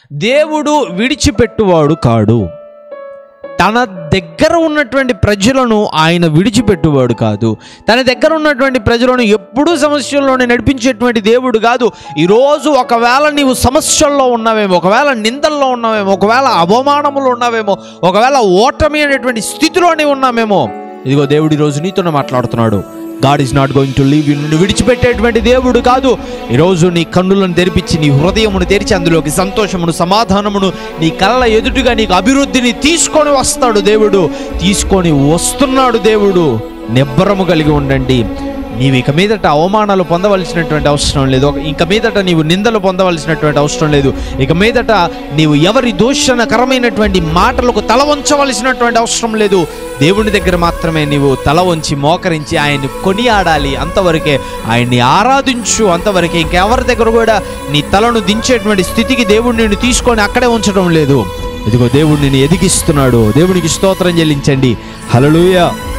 దేవుడు విడిచిపెట్టువాడు కాడు తన దగ్గర ఉన్నటువంటి ప్రజలను ఆయన విడిచిపెట్టువాడు కాదు తన దగ్గర ఉన్నటువంటి ప్రజలను ఎప్పుడూ సమస్యల్లోనే నడిపించేటువంటి దేవుడు కాదు ఈరోజు ఒకవేళ నీవు సమస్యల్లో ఉన్నావేమో ఒకవేళ నిందల్లో ఉన్నావేమో ఒకవేళ అవమానములో ఉన్నావేమో ఒకవేళ ఓటమి అనేటువంటి స్థితిలో నీవు ఉన్నామేమో ఇదిగో దేవుడు ఈరోజు నీతోనే మాట్లాడుతున్నాడు God is not going to leave you నిన్ను విడిచిపెట్టేటువంటి దేవుడు కాదు ఈరోజు నీ కన్నులను తెరిపించి నీ హృదయమును తెరిచి అందులోకి సంతోషమును సమాధానమును నీ కళ్ళ ఎదుటిగా నీకు అభివృద్ధిని తీసుకొని వస్తాడు దేవుడు తీసుకొని వస్తున్నాడు దేవుడు నిబ్బరము కలిగి ఉండండి నీవు ఇక మీదట అవమానాలు పొందవలసినటువంటి అవసరం లేదు ఒక- ఇక మీదట నీవు నిందలు పొందవలసినటువంటి అవసరం లేదు ఇక మీదట నీవు ఎవరి దూషణకరమైనటువంటి మాటలకు తల వంచవలసినటువంటి అవసరం లేదు దేవుని దగ్గర మాత్రమే నీవు తల వంచి మోకరించి ఆయన్ని కొనియాడాలి అంతవరకే ఆయన్ని ఆరాధించు అంతవరకే ఇంకెవరి దగ్గర కూడా నీ తలను దించేటువంటి స్థితికి దేవుడు నిన్ను తీసుకొని అక్కడే ఉంచడం లేదు ఇదిగో దేవుడు నిన్ను ఎదిగిస్తున్నాడు దేవునికి స్తోత్రం చెల్లించండి హల్లెలూయా